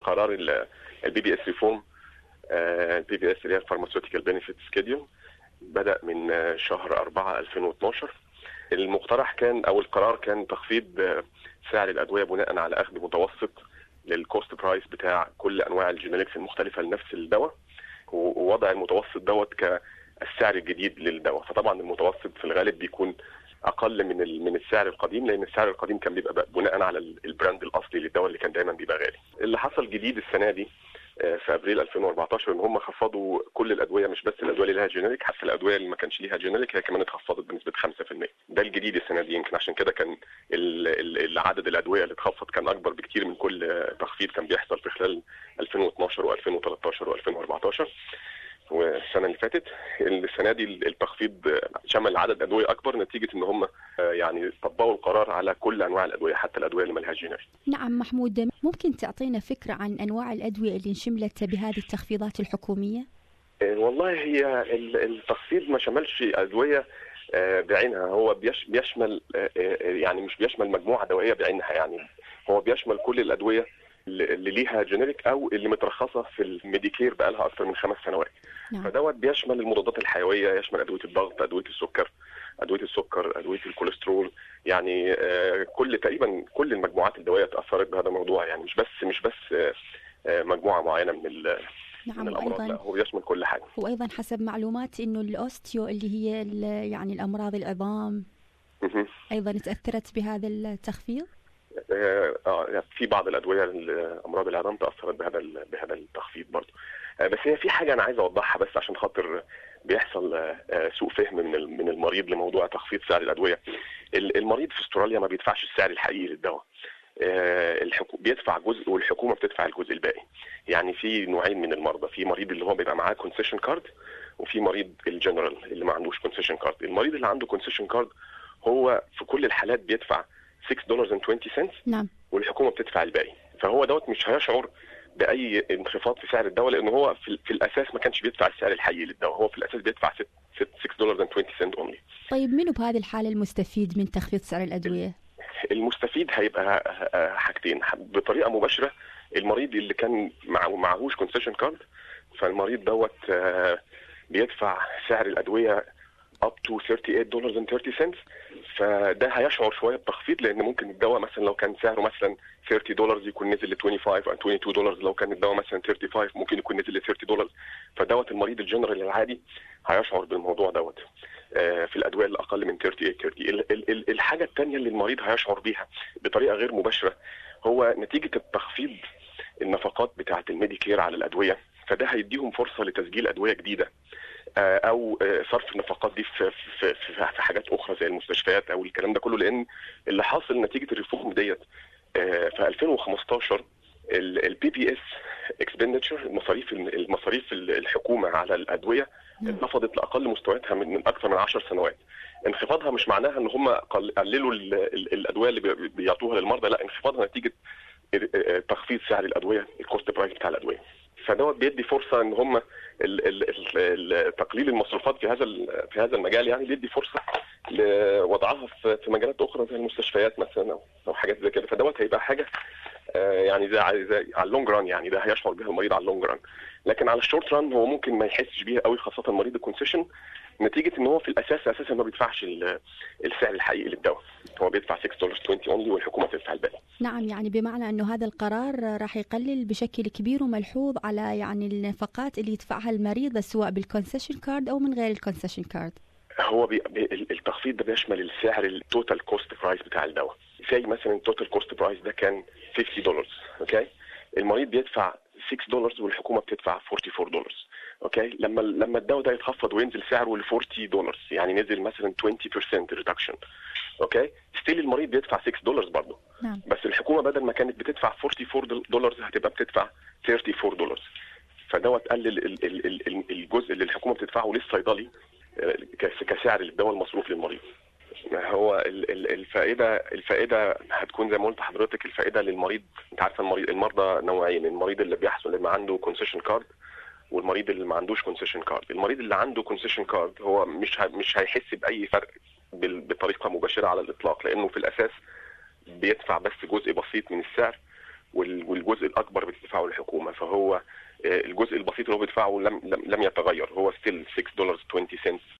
قرار البي بي اس ريفورم البي بي اس اللي هي الفارماسيوتيكال بنفيت سكيدول بدا من شهر 4 2012 المقترح كان او القرار كان تخفيض سعر الادويه بناء على اخذ متوسط للكوست برايس بتاع كل انواع الجينيركس المختلفه لنفس الدواء ووضع المتوسط دوت كالسعر الجديد للدواء فطبعا المتوسط في الغالب بيكون اقل من من السعر القديم لان السعر القديم كان بيبقى بناء على البراند الاصلي للدواء اللي كان دايما بيبقى غالي اللي حصل جديد السنه دي في ابريل 2014 ان هم خفضوا كل الادويه مش بس الادويه اللي لها جينيريك حتى الادويه اللي ما كانش ليها جينيريك هي كمان اتخفضت بنسبه 5% ده الجديد السنه دي يمكن عشان كده كان عدد الادويه اللي اتخفض كان اكبر بكتير من كل تخفيض كان بيحصل في خلال 2012 و2013 و2014 والسنه اللي فاتت السنه دي التخفيض شمل عدد ادويه اكبر نتيجه ان هم يعني طبقوا القرار على كل انواع الادويه حتى الادويه اللي مالهاش جينيريك. نعم محمود ممكن تعطينا فكره عن انواع الادويه اللي انشملت بهذه التخفيضات الحكوميه؟ والله هي التخفيض ما شملش ادويه بعينها هو بيشمل يعني مش بيشمل مجموعه دوائيه بعينها يعني هو بيشمل كل الادويه اللي ليها جينيريك او اللي مترخصه في الميديكير بقى لها اكثر من خمس سنوات نعم. فدوت بيشمل المضادات الحيويه يشمل ادويه الضغط ادويه السكر ادويه السكر ادويه الكوليسترول يعني كل تقريبا كل المجموعات الدوائيه اتاثرت بهذا الموضوع يعني مش بس مش بس مجموعه معينه من نعم من الامراض وأيضاً لا هو يشمل كل حاجه وايضا حسب معلومات انه الاوستيو اللي هي يعني الامراض العظام ايضا تاثرت بهذا التخفيض اه في بعض الادويه امراض العظام تاثرت بهذا بهذا التخفيض برضه بس هي في حاجه انا عايز اوضحها بس عشان خاطر بيحصل سوء فهم من من المريض لموضوع تخفيض سعر الادويه المريض في استراليا ما بيدفعش السعر الحقيقي للدواء الحكو... بيدفع جزء والحكومه بتدفع الجزء الباقي يعني في نوعين من المرضى في مريض اللي هو بيبقى معاه كونسيشن كارد وفي مريض الجنرال اللي ما عندوش كونسيشن كارد المريض اللي عنده كونسيشن كارد هو في كل الحالات بيدفع 6 دولار 20 سنت نعم والحكومه بتدفع الباقي فهو دوت مش هيشعر باي انخفاض في سعر الدواء لان هو في, في الاساس ما كانش بيدفع السعر الحقيقي للدواء هو في الاساس بيدفع 6 دولار 20 سنت اونلي طيب منو بهذه الحاله المستفيد من تخفيض سعر الادويه؟ المستفيد هيبقى حاجتين بطريقه مباشره المريض اللي كان مع معهوش كونسيشن كارد فالمريض دوت بيدفع سعر الادويه up to 38 دولار and 30 cents فده هيشعر شويه بتخفيض لان ممكن الدواء مثلا لو كان سعره مثلا 30 دولار يكون نزل ل 25 او 22 دولار لو كان الدواء مثلا 35 ممكن يكون نزل ل 30 دولار فدوت المريض الجنرال العادي هيشعر بالموضوع دوت في الادويه اللي اقل من 38 30 الحاجه الثانيه اللي المريض هيشعر بيها بطريقه غير مباشره هو نتيجه التخفيض النفقات بتاعه الميديكير على الادويه فده هيديهم فرصه لتسجيل ادويه جديده او صرف النفقات دي في في في, في حاجات اخرى زي المستشفيات او الكلام ده كله لان اللي حاصل نتيجه الريفورم ديت في 2015 البي بي اس اكسبندتشر المصاريف المصاريف الحكومه على الادويه انخفضت لاقل مستوياتها من اكثر من 10 سنوات انخفاضها مش معناها ان هم قللوا الادويه اللي بيعطوها للمرضى لا انخفاضها نتيجه تخفيض سعر الادويه الكوست برايس بتاع الادويه فدوت بيدي فرصه ان هم تقليل المصروفات في هذا في هذا المجال يعني بيدي فرصه لوضعها في مجالات اخرى زي المستشفيات مثلا او حاجات زي كده فدوت هيبقى حاجه يعني زي, زي على اللونج ران يعني ده هيشعر بها المريض على اللونج ران لكن على الشورت ران هو ممكن ما يحسش بيها قوي خاصه مريض الكونسيشن نتيجه ان هو في الاساس اساسا ما بيدفعش السعر الحقيقي للدواء هو بيدفع 6 دولار 20 اونلي والحكومه تدفع الباقي نعم يعني بمعنى انه هذا القرار راح يقلل بشكل كبير وملحوظ على يعني النفقات اللي يدفعها المريض سواء بالكونسيشن كارد او من غير الكونسيشن كارد هو بي... التخفيض ده بيشمل السعر التوتال كوست برايس بتاع الدواء زي مثلا التوتال كوست برايس ده كان 50 دولار اوكي المريض بيدفع 6 دولار والحكومه بتدفع 44 دولار اوكي لما لما الدواء ده يتخفض وينزل سعره ل 40 دولار يعني نزل مثلا 20% ريدكشن اوكي ستيل المريض بيدفع 6 دولار برضه نعم. بس الحكومه بدل ما كانت بتدفع 44 دولار هتبقى بتدفع 34 دولار فدوت قلل الجزء اللي الحكومه بتدفعه للصيدلي كسعر الدواء المصروف للمريض هو الفائده الفائده هتكون زي ما قلت لحضرتك الفائده للمريض انت عارفه المريض المرضى نوعين المريض اللي بيحصل اللي عنده كونسيشن كارد والمريض اللي ما عندوش كونسيشن كارد المريض اللي عنده كونسيشن كارد هو مش مش هيحس باي فرق بطريقه مباشره على الاطلاق لانه في الاساس بيدفع بس جزء بسيط من السعر والجزء الاكبر بتدفعه الحكومه فهو الجزء البسيط اللي هو بيدفعه لم لم, لم يتغير هو ستيل 6 دولار 20 سنت